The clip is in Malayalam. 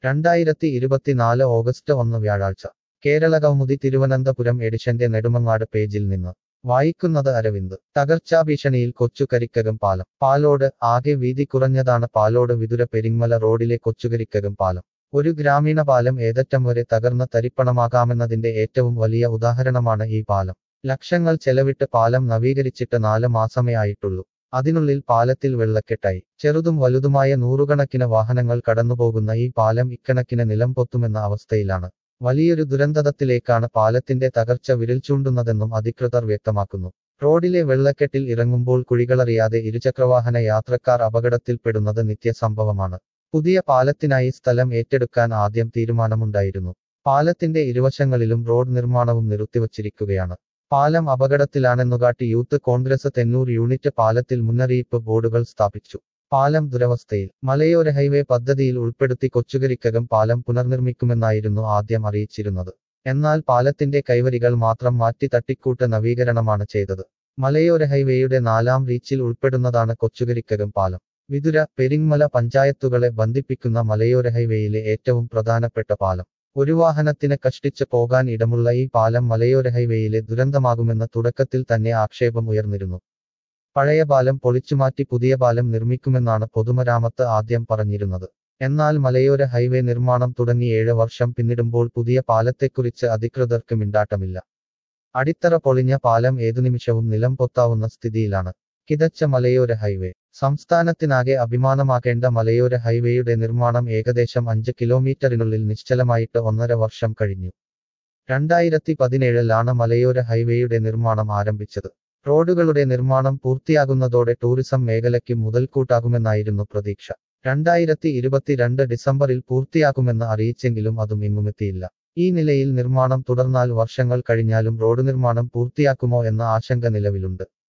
രണ്ടായിരത്തി ഇരുപത്തിനാല് ഓഗസ്റ്റ് ഒന്ന് വ്യാഴാഴ്ച കേരള കൗമുദി തിരുവനന്തപുരം എഡിഷന്റെ നെടുമങ്ങാട് പേജിൽ നിന്ന് വായിക്കുന്നത് അരവിന്ദ് തകർച്ചാഭീഷണിയിൽ കൊച്ചുകരിക്കകം പാലം പാലോട് ആകെ വീതി കുറഞ്ഞതാണ് പാലോട് വിതുര പെരിങ്ങമല റോഡിലെ കൊച്ചുകരിക്കകം പാലം ഒരു ഗ്രാമീണ പാലം ഏതറ്റം വരെ തകർന്ന തരിപ്പണമാകാമെന്നതിന്റെ ഏറ്റവും വലിയ ഉദാഹരണമാണ് ഈ പാലം ലക്ഷങ്ങൾ ചെലവിട്ട് പാലം നവീകരിച്ചിട്ട് നാല് മാസമേ ആയിട്ടുള്ളൂ അതിനുള്ളിൽ പാലത്തിൽ വെള്ളക്കെട്ടായി ചെറുതും വലുതുമായ നൂറുകണക്കിന് വാഹനങ്ങൾ കടന്നുപോകുന്ന ഈ പാലം ഇക്കണക്കിന് നിലം പൊത്തുമെന്ന അവസ്ഥയിലാണ് വലിയൊരു ദുരന്തത്തിലേക്കാണ് പാലത്തിന്റെ തകർച്ച വിരൽ ചൂണ്ടുന്നതെന്നും അധികൃതർ വ്യക്തമാക്കുന്നു റോഡിലെ വെള്ളക്കെട്ടിൽ ഇറങ്ങുമ്പോൾ കുഴികളറിയാതെ ഇരുചക്രവാഹന യാത്രക്കാർ അപകടത്തിൽപ്പെടുന്നത് നിത്യസംഭവമാണ് പുതിയ പാലത്തിനായി സ്ഥലം ഏറ്റെടുക്കാൻ ആദ്യം തീരുമാനമുണ്ടായിരുന്നു പാലത്തിന്റെ ഇരുവശങ്ങളിലും റോഡ് നിർമ്മാണവും നിർത്തിവച്ചിരിക്കുകയാണ് പാലം അപകടത്തിലാണെന്നുകാട്ടി യൂത്ത് കോൺഗ്രസ് തെന്നൂർ യൂണിറ്റ് പാലത്തിൽ മുന്നറിയിപ്പ് ബോർഡുകൾ സ്ഥാപിച്ചു പാലം ദുരവസ്ഥയിൽ മലയോര ഹൈവേ പദ്ധതിയിൽ ഉൾപ്പെടുത്തി കൊച്ചുകരിക്കകം പാലം പുനർനിർമ്മിക്കുമെന്നായിരുന്നു ആദ്യം അറിയിച്ചിരുന്നത് എന്നാൽ പാലത്തിന്റെ കൈവരികൾ മാത്രം മാറ്റി തട്ടിക്കൂട്ട് നവീകരണമാണ് ചെയ്തത് മലയോര ഹൈവേയുടെ നാലാം റീച്ചിൽ ഉൾപ്പെടുന്നതാണ് കൊച്ചുകരിക്കകം പാലം വിതുര പെരിങ്ങമല പഞ്ചായത്തുകളെ ബന്ധിപ്പിക്കുന്ന മലയോര ഹൈവേയിലെ ഏറ്റവും പ്രധാനപ്പെട്ട പാലം ഒരു വാഹനത്തിന് കഷ്ടിച്ച് പോകാൻ ഇടമുള്ള ഈ പാലം മലയോര ഹൈവേയിലെ ദുരന്തമാകുമെന്ന തുടക്കത്തിൽ തന്നെ ആക്ഷേപം ഉയർന്നിരുന്നു പഴയ പാലം പൊളിച്ചുമാറ്റി പുതിയ പാലം നിർമ്മിക്കുമെന്നാണ് പൊതുമരാമത്ത് ആദ്യം പറഞ്ഞിരുന്നത് എന്നാൽ മലയോര ഹൈവേ നിർമ്മാണം തുടങ്ങി ഏഴ് വർഷം പിന്നിടുമ്പോൾ പുതിയ പാലത്തെക്കുറിച്ച് അധികൃതർക്ക് മിണ്ടാട്ടമില്ല അടിത്തറ പൊളിഞ്ഞ പാലം ഏതു നിമിഷവും നിലം പൊത്താവുന്ന സ്ഥിതിയിലാണ് കിതച്ച മലയോര ഹൈവേ സംസ്ഥാനത്തിനാകെ അഭിമാനമാക്കേണ്ട മലയോര ഹൈവേയുടെ നിർമ്മാണം ഏകദേശം അഞ്ച് കിലോമീറ്ററിനുള്ളിൽ നിശ്ചലമായിട്ട് ഒന്നര വർഷം കഴിഞ്ഞു രണ്ടായിരത്തി പതിനേഴിലാണ് മലയോര ഹൈവേയുടെ നിർമ്മാണം ആരംഭിച്ചത് റോഡുകളുടെ നിർമ്മാണം പൂർത്തിയാകുന്നതോടെ ടൂറിസം മേഖലയ്ക്ക് മുതൽക്കൂട്ടാകുമെന്നായിരുന്നു പ്രതീക്ഷ രണ്ടായിരത്തി ഇരുപത്തിരണ്ട് ഡിസംബറിൽ പൂർത്തിയാക്കുമെന്ന് അറിയിച്ചെങ്കിലും അതും എങ്ങുമെത്തിയില്ല ഈ നിലയിൽ നിർമ്മാണം തുടർന്നാൽ വർഷങ്ങൾ കഴിഞ്ഞാലും റോഡ് നിർമ്മാണം പൂർത്തിയാക്കുമോ എന്ന ആശങ്ക നിലവിലുണ്ട്